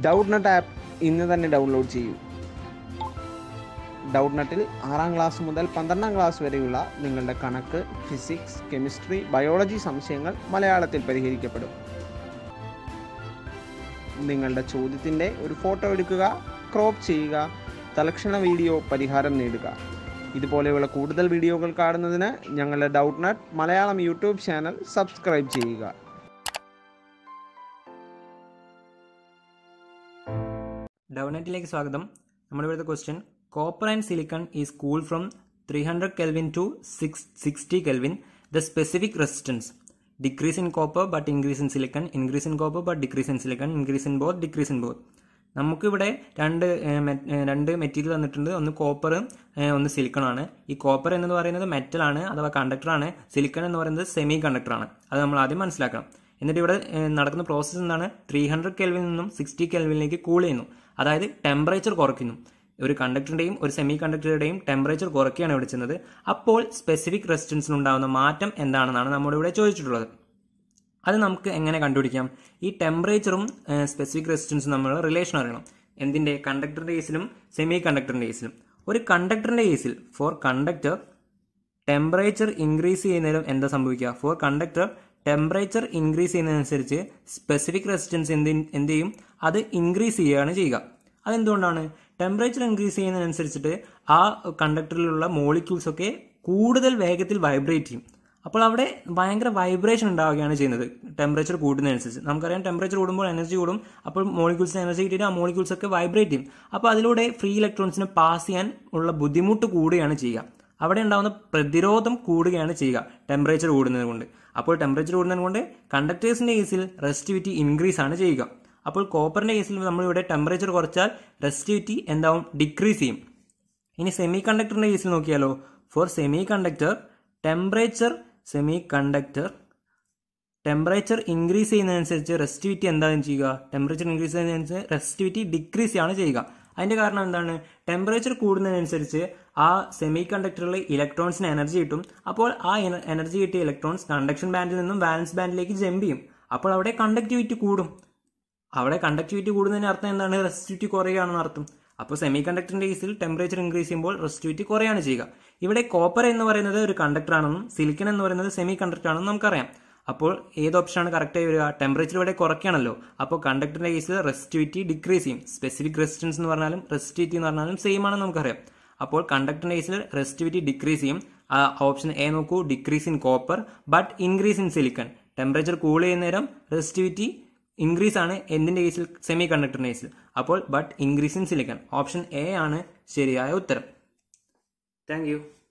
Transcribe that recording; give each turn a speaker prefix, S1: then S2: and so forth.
S1: doubt നട്ട് app ഇന്ന് തന്നെ download ചെയ്യൂ ഡൗട്ട് നട്ടിൽ ആറാം ക്ലാസ് മുതൽ പന്ത്രണ്ടാം ക്ലാസ് വരെയുള്ള നിങ്ങളുടെ കണക്ക് ഫിസിക്സ് കെമിസ്ട്രി ബയോളജി സംശയങ്ങൾ മലയാളത്തിൽ പരിഹരിക്കപ്പെടും നിങ്ങളുടെ ചോദ്യത്തിൻ്റെ ഒരു ഫോട്ടോ എടുക്കുക ക്രോപ്പ് ചെയ്യുക തലക്ഷണ വീഡിയോ പരിഹാരം നേടുക ഇതുപോലെയുള്ള കൂടുതൽ വീഡിയോകൾ കാണുന്നതിന് ഞങ്ങളുടെ Doubtnut Malayalam YouTube channel subscribe ചെയ്യുക
S2: ഡൗണറ്റിലേക്ക് സ്വാഗതം നമ്മുടെ ഇവിടുത്തെ question copper and silicon is cool from three hundred kelvin to six sixty kelvin the specific resistance decrease in copper but increase in silicon increase in copper but decrease in silicon increase in both decrease in both നമുക്കിവിടെ രണ്ട് ഏഹ്, മെ- ഏഹ്, രണ്ട് material തന്നിട്ടുണ്ട് ഒന്ന് copper ഒന്ന് silicon ആണ് ഈ copper എന്ന് പറയുന്നത് മെറ്റൽ ആണ് അഥവാ കണ്ടക്ടർ ആണ് സിലിക്കൺ എന്ന് പറയുന്നത് സെമി കണ്ടക്ടർ ആണ് അത് നമ്മൾ ആദ്യം മനസ്സിലാക്കണം എന്നിട്ട് ഇവിടെ ഏഹ്, നടക്കുന്ന പ്രോസസ്സ് എന്താണ് ത്രീ ഹൺഡ്രഡ് കെൽവിൽ നിന്നും സിക്സ്റ്റി കെൽവിലേക്ക് കൂൾ ചെയ്യുന്നു അതായത് ടെമ്പറേച്ചർ കുറയ്ക്കുന്നു ഒരു കണ്ടക്ടറിന്റെയും ഒരു സെമി കണ്ടക്ടറുടെയും ടെമ്പറേച്ചർ കുറയ്ക്കുകയാണ് ഇവിടെ ചെയ്യുന്നത് അപ്പോൾ സ്പെസിഫിക് റെസിസ്റ്റൻസിനുണ്ടാകുന്ന മാറ്റം എന്താണെന്നാണ് നമ്മുടെ ഇവിടെ ചോദിച്ചിട്ടുള്ളത് അത് നമുക്ക് എങ്ങനെ കണ്ടുപിടിക്കാം ഈ ടെമ്പറേച്ചറും സ്പെസിഫിക് റെസിസ്റ്റൻസും തമ്മിലുള്ള റിലേഷൻ അറിയണം എന്തിന്റെ കണ്ടക്ടറിന്റെ കേസിലും സെമി കണ്ടക്ടറിന്റെ കേസിലും ഒരു കണ്ടക്ടറിന്റെ കേസിൽ ഫോർ കണ്ടക്ടർ ടെമ്പറേച്ചർ ഇൻക്രീസ് ചെയ്യുന്നതിലും എന്താ സംഭവിക്കുക ഫോർ കണ്ടക്ടർ ടെമ്പറേച്ചർ ഇൻക്രീസ് ചെയ്യുന്നതനുസരിച്ച് സ്പെസിഫിക് റെസിസ്റ്റൻസ് എന്ത് എന്ത് ചെയ്യും അത് ഇൻക്രീസ് ചെയ്യുകയാണ് ചെയ്യുക അതെന്തുകൊണ്ടാണ് ടെമ്പറേച്ചർ ഇൻക്രീസ് ചെയ്യുന്നതിനനുസരിച്ചിട്ട് ആ കണ്ടക്ടറിലുള്ള മോളിക്യൂൾസ് ഒക്കെ കൂടുതൽ വേഗത്തിൽ വൈബ്രേറ്റ് ചെയ്യും അപ്പോൾ അവിടെ ഭയങ്കര വൈബ്രേഷൻ ഉണ്ടാവുകയാണ് ചെയ്യുന്നത് ടെമ്പറേച്ചർ കൂടുന്നതനുസരിച്ച് നമുക്കറിയാം ടെമ്പറേച്ചർ കൂടുമ്പോൾ എനർജി കൂടും അപ്പോൾ മോളിക്യൂൾസിന് എനർജി കിട്ടിയിട്ട് ആ മോളിക്യൂൾസ് ഒക്കെ വൈബ്രേറ്റ് ചെയ്യും അപ്പോൾ അതിലൂടെ ഫ്രീ ഇലക്ട്രോൺസിനെ പാസ് ചെയ്യാൻ ഉള്ള ബുദ്ധിമുട്ട് കൂടുകയാണ് ചെയ്യുക അവിടെ ഉണ്ടാകുന്ന പ്രതിരോധം കൂടുകയാണ് ചെയ്യുക ടെമ്പറേച്ചർ കൂടുന്നത് കൊണ്ട് അപ്പോൾ ടെമ്പറേച്ചർ കൂടുന്നത് കൊണ്ട് കണ്ടക്ടേഴ്സിന്റെ കേസിൽ റെസിസ്റ്റിവിറ്റി ഇൻക്രീസ് ആണ് ചെയ്യുക അപ്പോൾ കോപ്പറിന്റെ കേസിൽ നമ്മളിവിടെ ടെമ്പറേച്ചർ കുറച്ചാൽ റെസിസ്റ്റിവിറ്റി എന്താവും ഡിക്രീസ് ചെയ്യും ഇനി സെമി കണ്ടക്ടറിന്റെ കേസിൽ നോക്കിയാലോ for semi conductor temperature semi conductor temperature increase ചെയ്യുന്നതനുസരിച്ച് റെസിസ്റ്റിവിറ്റി എന്താണ് ചെയ്യുക ടെമ്പറേച്ചർ ഇൻക്രീസ് ചെയ്യുന്നതനുസരിച്ച് റെസിസ്റ്റിവിറ്റി ഡിക്രീസ് ചെയ്യാണ് ചെയ്യുക അതിന്റെ കാരണം എന്താണ് ടെമ്പറേച്ചർ കൂടുന്നതിനനുസരിച്ച് ആ സെമി കണ്ടക്ടറിൽ ഇലക്ട്രോൺസിന് എനർജി കിട്ടും അപ്പോൾ ആ എനർജി കിട്ടിയ ഇലക്ട്രോൺസ് കണ്ടക്ഷൻ ബാൻഡിൽ നിന്നും വാലൻസ് ബാൻഡിലേക്ക് ജമ്പ് ചെയ്യും അപ്പോൾ അവിടെ കണ്ടക്ടിവിറ്റി കൂടും അവിടെ കണ്ടക്ടിവിറ്റി കൂടുന്നതിന് അർത്ഥം എന്താണ് റെസിസ്റ്റിവിറ്റി കുറയുകയാണെന്ന് അർത്ഥം അപ്പോൾ സെമി കണ്ടക്ടറിന്റെ കേസിൽ ടെമ്പറേച്ചർ ഇൻക്രീസ് ചെയ്യുമ്പോൾ റെസിസ്റ്റിവിറ്റി കുറയാണ് ചെയ്യുക ഇവിടെ കോപ്പർ എന്ന് പറയുന്നത് ഒരു കണ്ടക്ടർ ആണെന്നും സിലിക്കൺ എന്ന് പറയുന്നത് സെമി കണ്ടക്ടർ ആണെന്നും നമുക്കറിയാം അപ്പോൾ ഏത് ഓപ്ഷനാണ് കറക്റ്റ് ആയി വരിക ടെമ്പറേച്ചർ ഇവിടെ കുറയ്ക്കുകയാണല്ലോ അപ്പോൾ കണ്ടക്ടറിന്റെ കേസിൽ റെസിസ്റ്റിവിറ്റി ഡിക്രീസ് ചെയ്യും സ്പെസിഫിക് റെസിസ്റ്റൻസ് എന്ന് പറഞ്ഞാലും റെസിസ്റ്റിവിറ്റി എന്ന് പറഞ്ഞാലും സെയിം ആണെന്ന് നമുക്കറിയാം അപ്പോൾ കണ്ടക്ടറിന്റെ കേസിൽ റെസിസ്റ്റിവിറ്റി ഡിക്രീസ് ചെയ്യും ആ ഓപ്ഷൻ എ നോക്കൂ decrease in copper but increase in silicon temperature cool ചെയ്യുന്ന നേരം റെസിസ്റ്റിവിറ്റി ഇൻക്രീസ് ആണ് എന്തിന്റെ കേസിൽ സെമി കണ്ടക്ടറിന്റെ കേസിൽ അപ്പോൾ but increase in silicon option A ആണ് ശരിയായ ഉത്തരം താങ്ക് യു